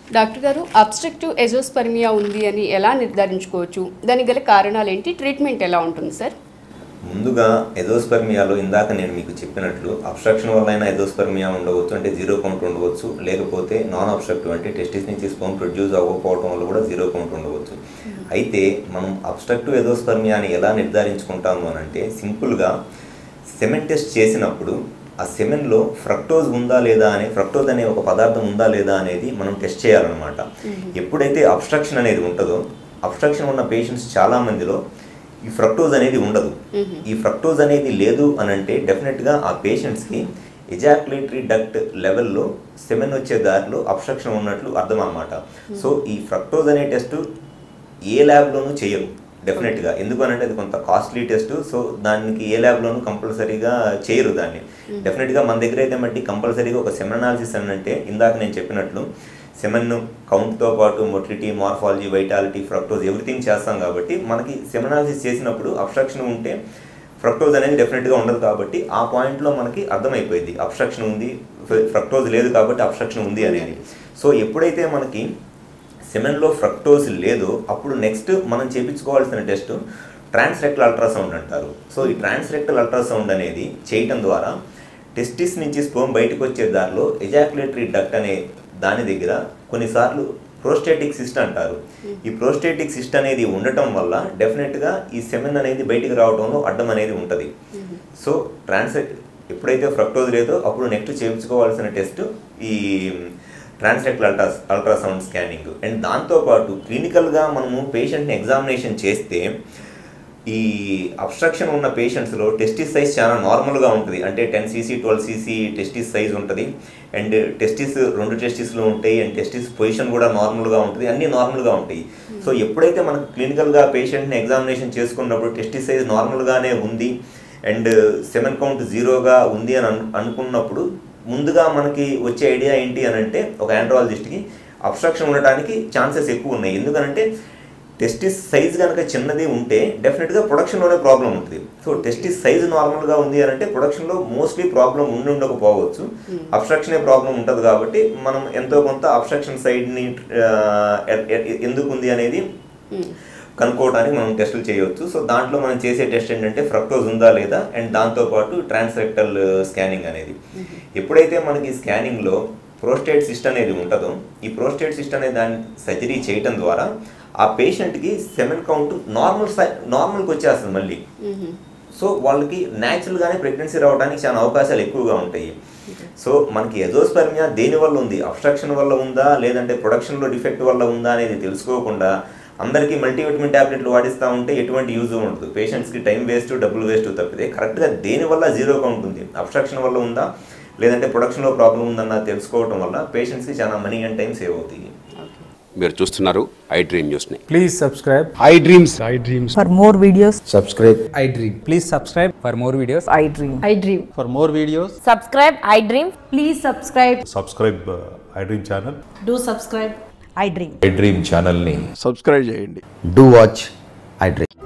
Doctor గారు obstructive azoospermia ఉంది అని ఎలా నిర్ధారించుకోవచ్చు దానికి గల కారణాలు ఏంటి ట్రీట్మెంట్ ఎలా ఉంటుంది సార్ ముందుగా ఎదోస్పర్మియాలో ఇందాక నేను మీకు చెప్పినట్లు అబ్స్ట్రక్షన్ వల్ల అయినా ఎదోస్పర్మియా ఉండవచ్చు అంటే జీరో కౌంట్ ఉండవచ్చు లేకపోతే నాన్ అబ్స్ట్రక్టివ్ అంటే టెస్టిస్ నుంచి స్పోమ్ ప్రొడ్యూస్ అవ్వకపోవడం వల్ల కూడా జీరో కౌంట్ ఉండవచ్చు అయితే మనం అబ్స్ట్రక్టివ్ ఎదోస్పర్మియాని ఎలా నిర్ధారించుకుంటాము అని అంటే సింపుల్గా సెమెన్ టెస్ట్ చేసినప్పుడు ఆ సెమెన్లో ఫ్రక్టోజ్ ఉందా లేదా అనే ఫ్రక్టోజ్ అనే ఒక పదార్థం ఉందా లేదా అనేది మనం టెస్ట్ చేయాలన్నమాట ఎప్పుడైతే అబ్స్ట్రక్షన్ అనేది ఉంటుందో అబ్స్ట్రక్షన్ ఉన్న పేషెంట్స్ చాలా మందిలో ఈ ఫ్రక్టోజ్ అనేది ఉండదు ఈ ఫ్రక్టోజ్ అనేది లేదు అని అంటే డెఫినెట్గా ఆ పేషెంట్స్కి ఎజాక్యులేటరీ డక్ట్ లెవెల్లో సెమెన్ వచ్చే దారిలో అబ్స్ట్రక్షన్ ఉన్నట్లు అర్థం అనమాట సో ఈ ఫ్రక్టోజ్ అనే టెస్ట్ ఏ ల్యాబ్లోనూ చేయరు డెఫినెట్గా ఎందుకనంటే అది కొంత కాస్ట్లీ టెస్ట్ సో దానికి ఏ ల్యాబ్లోనూ కంపల్సరీగా చేయరు దాన్ని డెఫినెట్గా మన దగ్గర అయితే మట్టి కంపల్సరీగా ఒక సెమెనాలిసిస్ అని అంటే ఇందాక నేను చెప్పినట్లు సెమెన్ కౌంట్తో పాటు motility morphology vitality fructose everything చేస్తాం కాబట్టి మనకి సెమెనాలిసిస్ చేసినప్పుడు అబ్స్ట్రక్షన్ ఉంటే ఫ్రక్టోజ్ అనేది డెఫినెట్గా ఉండదు కాబట్టి ఆ పాయింట్లో మనకి అర్థమైపోయింది అబ్స్ట్రక్షన్ ఉంది ఫ్రక్టోజ్ లేదు కాబట్టి అబ్స్ట్రక్షన్ ఉంది అనేది సో ఎప్పుడైతే మనకి సెమెన్లో ఫ్రక్టోజ్ లేదో అప్పుడు నెక్స్ట్ మనం చేయించుకోవాల్సిన టెస్ట్ ట్రాన్స్రెక్టల్ అల్ట్రాసౌండ్ అంటారు సో ఈ ట్రాన్స్రెక్టల్ అల్ట్రాసౌండ్ అనేది చేయటం ద్వారా టెస్టిస్ నుంచి స్పోమ్ బయటకు వచ్చే దారిలో ఎజాక్యులేటరీ డక్ట్ అనే దాని దగ్గర కొన్నిసార్లు ప్రోస్టేటిక్ సిస్ట్ అంటారు ఈ ప్రోస్టేటిక్ సిస్ట్ అనేది ఉండటం వల్ల డెఫినెట్గా ఈ సెమెన్ అనేది బయటికి రావడంలో అడ్డం అనేది ఉంటుంది సో ట్రాన్సెక్ట్ ఎప్పుడైతే ఫ్రక్టోజ్ లేదో అప్పుడు నెక్స్ట్ చేయించుకోవాల్సిన టెస్ట్ ఈ transrectal ultra ultrasound scanning and దాంతోపాటు క్లినికల్గా మనము పేషెంట్ని ఎగ్జామినేషన్ చేస్తే ఈ అబ్స్ట్రక్షన్ ఉన్న పేషెంట్స్లో టెస్టిస్ సైజ్ చాలా నార్మల్గా ఉంటుంది అంటే ten CC twelve CC testis size ఉంటుంది అండ్ టెస్టిస్ రెండు టెస్టిస్లు ఉంటాయి అండ్ టెస్టిస్ పొజిషన్ కూడా నార్మల్గా ఉంటుంది అన్నీ నార్మల్గా ఉంటాయి సో ఎప్పుడైతే మనకు క్లినికల్గా పేషెంట్ని ఎగ్జామినేషన్ చేసుకున్నప్పుడు టెస్టిస్ సైజ్ నార్మల్గానే ఉంది అండ్ సెవెన్ కౌంట్ జీరోగా ఉంది అని అను అనుకున్నప్పుడు ముందుగా మనకి వచ్చే ఐడియా ఏంటి అని అంటే ఒక ఆండ్రాలజిస్ట్కి అబ్స్ట్రక్షన్ ఉండడానికి ఛాన్సెస్ ఎక్కువ ఉన్నాయి ఎందుకనంటే టెస్టిస్ సైజ్ కనుక చిన్నది ఉంటే డెఫినెట్గా ప్రొడక్షన్లోనే ప్రాబ్లం ఉంటుంది సో టెస్టిస్ సైజ్ నార్మల్గా ఉంది అని అంటే ప్రొడక్షన్లో మోస్ట్లీ ప్రాబ్లం ఉండి ఉండకపోవచ్చు అబ్స్ట్రక్షనే ప్రాబ్లం ఉంటుంది కాబట్టి మనం ఎంతో కొంత అబ్స్ట్రక్షన్ సైడ్ని ఎందుకు ఉంది అనేది కనుక్కోవడానికి మనం టెస్టులు చేయవచ్చు సో దాంట్లో మనం చేసే టెస్ట్ ఏంటంటే ఫ్రక్టోజ్ ఉందా లేదా అండ్ దాంతోపాటు ట్రాన్స్రెక్టల్ స్కానింగ్ అనేది ఎప్పుడైతే మనకి స్కానింగ్లో ప్రోస్టేట్ సిస్ట్ అనేది ఉంటుందో ఈ ప్రోస్టేట్ సిస్ట్ అనే దాన్ని సర్జరీ చేయటం ద్వారా ఆ పేషెంట్కి సెమెన్ కౌంట్ నార్మల్ సై నార్మల్కి వచ్చేస్తుంది మళ్ళీ సో వాళ్ళకి న్యాచురల్గానే ప్రెగ్నెన్సీ రావడానికి చాలా అవకాశాలు ఎక్కువగా ఉంటాయి సో మనకి ఎజోస్పర్మియా దేని వల్ల ఉంది అబ్స్ట్రక్షన్ వల్ల ఉందా లేదంటే ప్రొడక్షన్లో డిఫెక్ట్ వల్ల ఉందా అనేది తెలుసుకోకుండా అందరికీ మల్టీవిటమిన్ ట్యాబ్లెట్లు వాడిస్తూ ఉంటే ఎటువంటి యూజ్ ఉండదు పేషెంట్స్కి టైం వేస్ట్ డబ్బులు వేస్ట్ తప్పితే కరెక్ట్గా దేని వల్ల జీరో కౌంట్ ఉంది అబ్స్ట్రక్షన్ వల్ల ఉందా లేదంటే ప్రొడక్షన్లో ప్రాబ్లం ఉందన్న తెలుసుకోవడం వల్ల పేషెంట్స్కి చాలా మనీ అండ్ టైం సేవ్ అవుతాయి మీరు చూస్తున్నారు ఐ డ్రీమ్ న్యూస్ని Please subscribe. I dreams I dreams. For more videos, subscribe I dream. Please subscribe for more videos. I dream. I dream. for more videos Subscribe, I dream. Please subscribe. Subscribe I dream channel Do subscribe. I dream. I dream ఛానల్ని subscribe చేయండి do watch I dream